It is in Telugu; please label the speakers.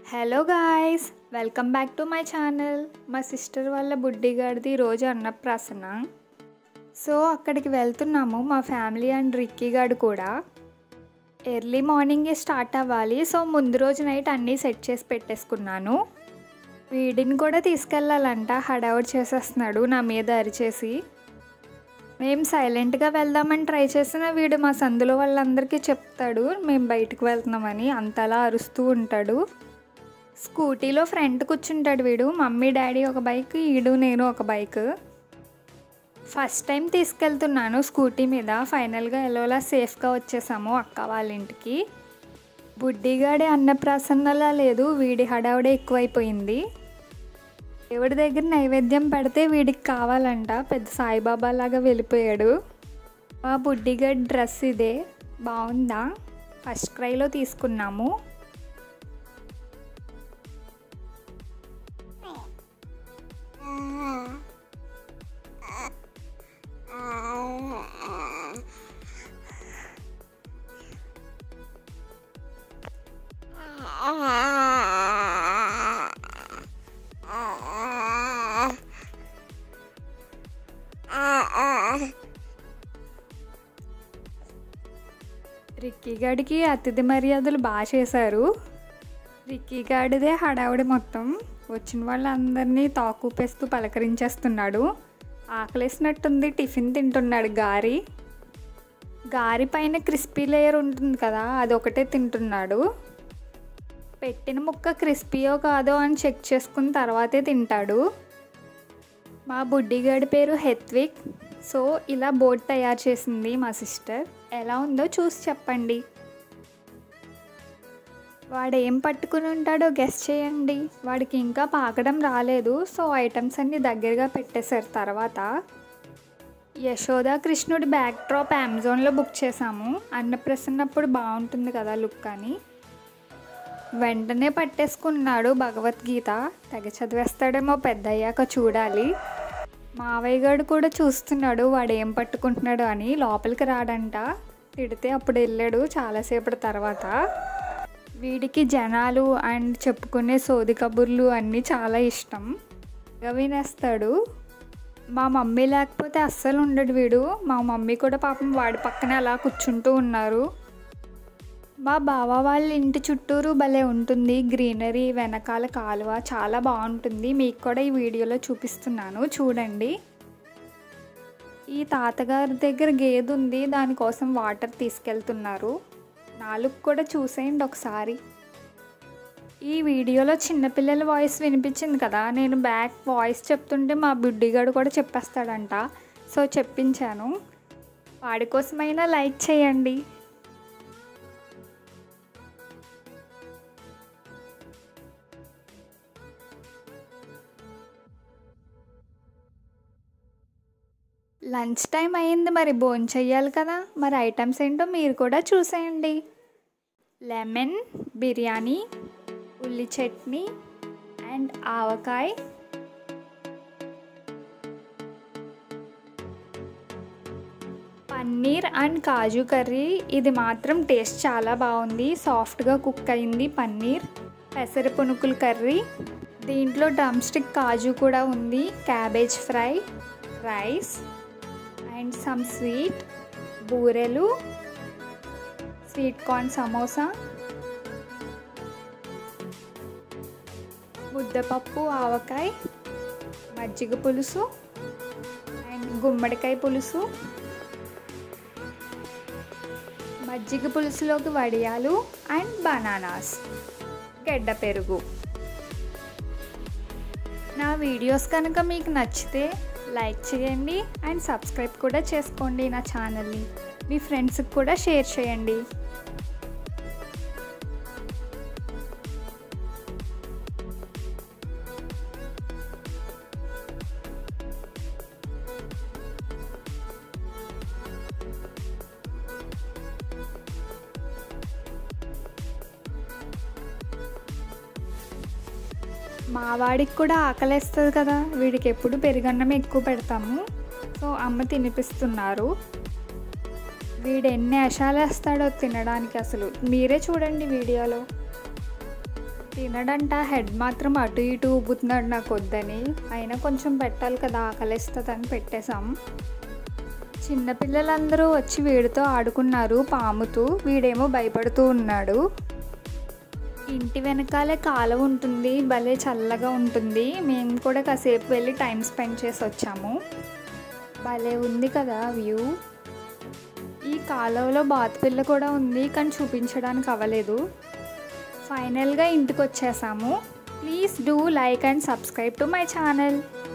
Speaker 1: hello guys welcome back to my channel మా సిస్టర్ వాళ్ళ బుడ్డిగాడిది రోజు అన్నప్రాసన సో అక్కడికి వెళ్తున్నాము మా ఫ్యామిలీ అండ్ రిక్కీ గాడు కూడా ఎర్లీ మార్నింగే స్టార్ట్ అవ్వాలి సో ముందు రోజు నైట్ అన్నీ సెట్ చేసి పెట్టేసుకున్నాను వీడిని కూడా తీసుకెళ్ళాలంట హడావుడ్ చేసేస్తున్నాడు నా మీద అరిచేసి మేము సైలెంట్గా వెళ్దామని ట్రై చేసిన వీడు మా సందులో వాళ్ళందరికీ చెప్తాడు మేము బయటకు వెళ్తున్నామని అంతలా అరుస్తూ ఉంటాడు స్కూటీలో ఫ్రంట్ కూర్చుంటాడు వీడు మమ్మీ డాడీ ఒక బైక్ ఈడు నేను ఒక బైక్ ఫస్ట్ టైం తీసుకెళ్తున్నాను స్కూటీ మీద ఫైనల్గా ఎలోలా సేఫ్గా వచ్చేసాము అక్క వాళ్ళ ఇంటికి బుడ్డిగాడి అన్నప్రాసన్నలా లేదు వీడి హడావుడే ఎక్కువైపోయింది దేవుడి దగ్గర నైవేద్యం పెడితే వీడికి కావాలంట పెద్ద సాయిబాబా లాగా వెళ్ళిపోయాడు మా బుడ్డిగడ్ డ్రెస్ ఇదే బాగుందా ఫస్ట్ క్రైలో తీసుకున్నాము రిక్కీ గాడికి అతిథి మర్యాదలు బాగా చేశారు రిక్కీ గాడిదే హడావుడి మొత్తం వచ్చిన వాళ్ళందరినీ తాకూపేస్తూ పలకరించేస్తున్నాడు ఆకలేసినట్టుంది టిఫిన్ తింటున్నాడు గారి గారి పైన క్రిస్పీ లేయర్ ఉంటుంది కదా అది ఒకటే తింటున్నాడు పెట్టిన ముక్క క్రిస్పీయో కాదో అని చెక్ చేసుకున్న తర్వాతే తింటాడు మా బుడ్డిగాడి పేరు హెత్విక్ సో ఇలా బోట్ తయారు చేసింది మా సిస్టర్ ఎలా ఉందో చూసి చెప్పండి వాడు ఏం పట్టుకుని ఉంటాడో గెస్ చేయండి వాడికి ఇంకా పాకడం రాలేదు సో ఐటమ్స్ అన్నీ దగ్గరగా పెట్టేశారు తర్వాత యశోద కృష్ణుడి బ్యాక్ డ్రాప్ అమెజాన్లో బుక్ చేసాము అన్నప్రసన్నప్పుడు బాగుంటుంది కదా లుక్ అని వెంటనే పట్టేసుకున్నాడు భగవద్గీత తెగ చదివేస్తాడేమో పెద్ద అయ్యాక చూడాలి మావయ్య గారు కూడా చూస్తున్నాడు వాడు ఏం పట్టుకుంటున్నాడు అని లోపలికి రాడంట తిడితే అప్పుడు వెళ్ళాడు చాలాసేపటి తర్వాత వీడికి జనాలు అండ్ చెప్పుకునే సోది కబుర్లు అన్నీ చాలా ఇష్టం బాగా వినేస్తాడు మా మమ్మీ లేకపోతే అస్సలు ఉండడు వీడు మా మమ్మీ కూడా పాపం వాడి పక్కనే అలా కూర్చుంటూ ఉన్నారు మా బావ వాళ్ళ ఇంటి చుట్టూరు భలే ఉంటుంది గ్రీనరీ వెనకాల కాలువ చాలా బాగుంటుంది మీకు కూడా ఈ వీడియోలో చూపిస్తున్నాను చూడండి ఈ తాతగారి దగ్గర గేదె ఉంది దానికోసం వాటర్ తీసుకెళ్తున్నారు నాలుగు కూడా చూసేయండి ఒకసారి ఈ వీడియోలో చిన్నపిల్లల వాయిస్ వినిపించింది కదా నేను బ్యాక్ వాయిస్ చెప్తుంటే మా బుడ్డిగాడు కూడా చెప్పేస్తాడంట సో చెప్పించాను వాడి కోసమైనా లైక్ చేయండి లంచ్ టైం అయింది మరి భోజనం చెయ్యాలి కదా మరి ఐటమ్స్ ఏంటో మీరు కూడా చూసేయండి లెమన్ బిర్యానీ ఉల్లి చట్నీ అండ్ ఆవకాయ పన్నీర్ అండ్ కాజు కర్రీ ఇది మాత్రం టేస్ట్ చాలా బాగుంది సాఫ్ట్గా కుక్ అయింది పన్నీర్ పెసర పునుకుల కర్రీ దీంట్లో డ్రమ్ స్టిక్ కాజు కూడా ఉంది cabbage fry rice and some sweet బూరెలు స్వీట్ కార్న్ సమోసా ముద్దపప్పు ఆవకాయ మజ్జిగ పులుసు అండ్ గుమ్మడికాయ పులుసు మజ్జిగ పులుసులోకి వడియాలు అండ్ బనానాస్ గడ్డ పెరుగు నా వీడియోస్ కనుక మీకు నచ్చితే లైక్ చేయండి అండ్ సబ్స్క్రైబ్ కూడా చేసుకోండి నా ఛానల్ని మీ ఫ్రెండ్స్కి కూడా షేర్ చేయండి మా వాడికి కూడా ఆకలేస్తుంది కదా వీడికి ఎప్పుడు పెరుగన్నం ఎక్కువ పెడతాము సో అమ్మ తినిపిస్తున్నారు వీడు ఎన్ని అషాలు వేస్తాడో తినడానికి అసలు మీరే చూడండి వీడియోలో తినడంట హెడ్ మాత్రం అటు ఇటు ఊపుతున్నాడు నాకు వద్దని అయినా కొంచెం పెట్టాలి కదా ఆకలిస్తుందని పెట్టేశాం చిన్నపిల్లలందరూ వచ్చి వీడితో ఆడుకున్నారు పాముతూ వీడేమో భయపడుతూ ఉన్నాడు ఇంటి వెనకాలే కాలువ ఉంటుంది భలే చల్లగా ఉంటుంది మేము కూడా కాసేపు వెళ్ళి టైం స్పెండ్ చేసి వచ్చాము భలే ఉంది కదా వ్యూ ఈ కాలువలో బాతుపిల్ల కూడా ఉంది కానీ చూపించడానికి అవ్వలేదు ఫైనల్గా ఇంటికి వచ్చేసాము please do like and subscribe to my channel